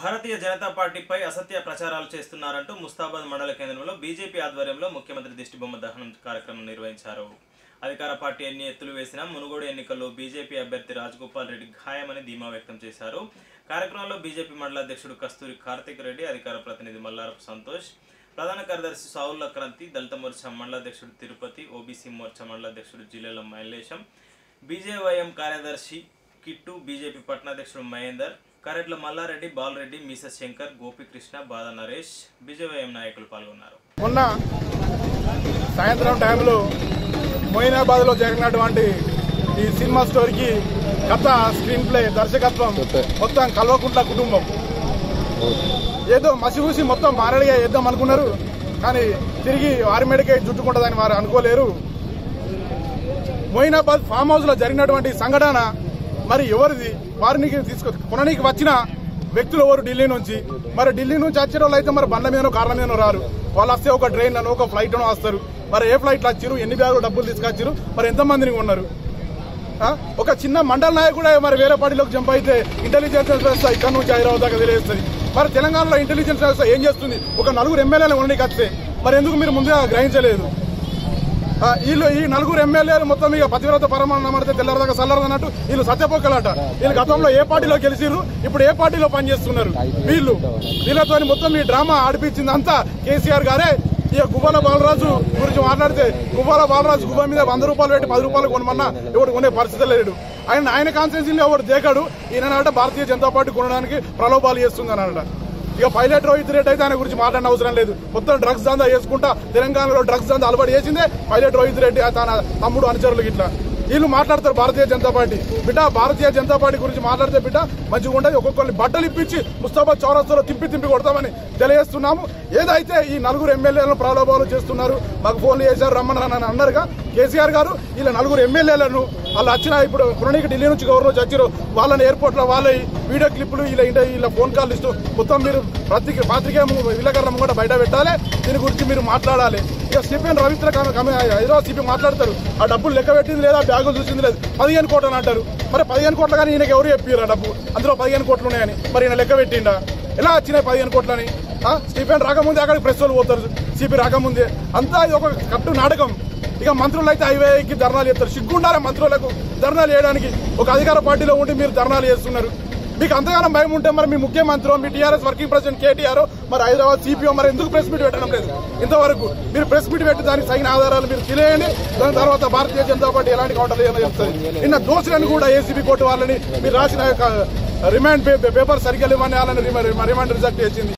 భారతీయ జనతా పార్టీపై అసత్య ప్రచారాలు చేస్తున్నారంటూ ముస్తాబాద్ మండల కేంద్రంలో బీజేపీ ఆధ్వర్యంలో ముఖ్యమంత్రి దిష్టిబొమ్మ దహనం కార్యక్రమం నిర్వహించారు అధికార పార్టీ ఎన్ని ఎత్తులు వేసినా మునుగోడు ఎన్నికల్లో బీజేపీ అభ్యర్థి రాజగోపాల్ రెడ్డి ఖాయమని ధీమా వ్యక్తం చేశారు కార్యక్రమంలో బీజేపీ మండల అధ్యక్షుడు కస్తూరి కార్తిక్ రెడ్డి అధికార ప్రతినిధి మల్లారపు సంతోష్ ప్రధాన కార్యదర్శి సావుల క్రాంతి దళిత మోర్చా మండల అధ్యక్షుడు తిరుపతి ఓబీసీ మోర్చా మండల అధ్యక్షుడు జిల్లెల మైలేశం బీజేవైఎం కార్యదర్శి కిట్టు బీజేపీ పట్టణాధ్యక్షుడు మహేందర్ కరెడ్ల మల్లారెడ్డి బాలరెడ్డి మీస శంకర్ గోపికృష్ణ బాద నరేష్ బీజేవైఎం నాయకులు పాల్గొన్నారు మొన్న సాయంత్రం టైంలో మొయినాబాద్లో జరిగినటువంటి ఈ సినిమా స్టోరీకి కథ స్క్రీన్ ప్లే దర్శకత్వం మొత్తం కల్వకుంట్ల కుటుంబం ఏదో మసిగూసి మొత్తం మారడిగా వేద్దాం అనుకున్నారు కానీ తిరిగి వారి మీదకే జుట్టుకుంటుందని వారు అనుకోలేరు మొయినాబాద్ ఫామ్ హౌస్ లో జరిగినటువంటి సంఘటన మరి ఎవరిది వారిని తీసుకు కొననీకి వచ్చిన వ్యక్తులు ఎవరు ఢిల్లీ నుంచి మరి ఢిల్లీ నుంచి వచ్చే వాళ్ళు అయితే మరి బండ్ల మీదనో కార్ల మీదనో రారు వాళ్ళు వస్తే ఒక ట్రైన్ లను ఒక ఫ్లైట్ లో వస్తారు మరి ఏ ఫ్లైట్ లో వచ్చారు ఎన్ని బ్యాగులు డబ్బులు తీసుకొచ్చారు మరి ఎంత మందిని ఉన్నారు ఆ? ఒక చిన్న మండల నాయకుడే మరి వేరే పార్టీలోకి జంప్ అయితే ఇంటెలిజెన్స్ వ్యవస్థ ఇక్కడ నుంచి హైదరాబాద్ దాకా తెలియజేస్తుంది మరి తెలంగాణలో ఇంటెలిజెన్స్ వ్యవస్థ ఏం చేస్తుంది ఒక నలుగురు ఎమ్మెల్యేలు ఉండడానికి వస్తే మరి ఎందుకు మీరు ముందుగా గ్రహించలేదు ఆ, వీళ్ళు ఈ నలుగురు ఎమ్మెల్యేలు మొత్తం ఇక పతివ్రత పరమాన్నమడితే తెల్లరదాకా చల్లరదన్నట్టు వీళ్ళు సత్యపోకలాట వీళ్ళు గతంలో ఏ పార్టీలో గెలిచిర్రు ఇప్పుడు ఏ పార్టీలో పనిచేస్తున్నారు వీళ్ళు వీళ్ళతో మొత్తం ఈ డ్రామా ఆడిపించింది అంతా కేసీఆర్ గారే ఇక గువ్వల బాలరాజు గురించి మాట్లాడితే గువ్వల బాలరాజు గువ్వ మీద వంద రూపాయలు పెట్టి పది రూపాయలు కొనమన్నా ఎవడు కొనే పరిస్థితి లేడు ఆయన ఆయన కాన్స్టిట్యూన్సీలో ఎవడు దేకాడు ఈయన భారతీయ జనతా పార్టీ కొనడానికి ప్రలోభాలు చేస్తుంది అన్నట ఇక పైలట్ రోహిత్ రెడ్డి అయితే ఆయన గురించి మాట్లాడిన అవసరం లేదు మొత్తం డ్రగ్స్ దందా చేసుకుంటా తెలంగాణలో డ్రగ్స్ దందా అలవాటు చేసిందే పైలట్ రోహిత్ రెడ్డి ఆ తన తమ్ముడు అనుచరులు ఇట్లా వీళ్ళు మాట్లాడతారు భారతీయ జనతా పార్టీ బిడ్డ భారతీయ జనతా పార్టీ గురించి మాట్లాడితే బిడ్డ మంచిగా ఉంటుంది ఒక్కొక్కరిని బట్టలు ఇప్పించి ముస్తాబాద్ చౌరస్తాలో తిప్పి తిప్పి కొడతామని తెలియజేస్తున్నాము ఏదైతే ఈ నలుగురు ఎమ్మెల్యేలను ప్రలోభాలు చేస్తున్నారు మాకు ఫోన్లు చేశారు రమ్మని అని అన్నారుగా కేసీఆర్ గారు వీళ్ళ నలుగురు ఎమ్మెల్యేలను వాళ్ళు వచ్చిన ఇప్పుడు పురణికి ఢిల్లీ నుంచి గవర్నర్ నుంచి వచ్చారు వాళ్ళని ఎయిర్పోర్ట్ లో వాళ్ళ వీడియో క్లిప్పులు వీళ్ళ ఇంట వీళ్ళ ఫోన్ కాల్ ఇస్తూ మొత్తం మీరు ప్రతి పాత్రికే విలేకరుల కూడా బయట పెట్టాలి దీని గురించి మీరు మాట్లాడాలి ఇక సిపిఎన్ రవీంద్ర కమ- కమ- హైదరాబాద్ సిపి మాట్లాడతారు ఆ డబ్బులు లెక్క పెట్టింది లేదా బ్యాగులు చూసింది లేదు పదిహేను కోట్లు అని అంటారు మరి పదిహేను కోట్లు కానీ ఈయనకి ఎవరు చెప్పారు ఆ డబ్బు అందులో పదిహేను కోట్లు ఉన్నాయని మరి ఈయన లెక్క పెట్టిండా ఎలా వచ్చినాయి పదిహేను కోట్లని ఆ? స్టీఫెన్ రాకముందే అక్కడికి ప్రెస్ వాళ్ళు పోతారు సిపి రాకముందే అంతా ఇది ఒక కట్టు నాటకం ఇక మంత్రులు అయితే హైవేకి ధర్నాలు చేస్తారు సిగ్గుండాలి మంత్రులకు ధర్నాలు చేయడానికి ఒక అధికార పార్టీలో ఉండి మీరు ధర్నాలు చేస్తున్నారు మీకు అంతగానం భయం ఉంటే మరి మీ ముఖ్యమంత్రి మీ టీఆర్ఎస్ వర్కింగ్ ప్రెసిడెంట్ కేటీఆర్ మరి హైదరాబాద్ సిపిఓ మరి ఎందుకు ప్రెస్ మీట్ పెట్టడం లేదు ఇంతవరకు మీరు ప్రెస్ మీట్ పెట్టి దానికి తగిన ఆధారాలు మీరు తెలియండి దాని తర్వాత భారతీయ జనతా పార్టీ ఎలాంటి కౌంటర్లు ఏమైనా చెప్తుంది నిన్న దోషులను కూడా ఏసీబీ కోర్టు వాళ్ళని మీరు రాసిన యొక్క రిమాండ్ పేపర్ సరిగ్గా ఇవ్వని వాళ్ళని రిమాండ్ రిజెక్ట్ చేసింది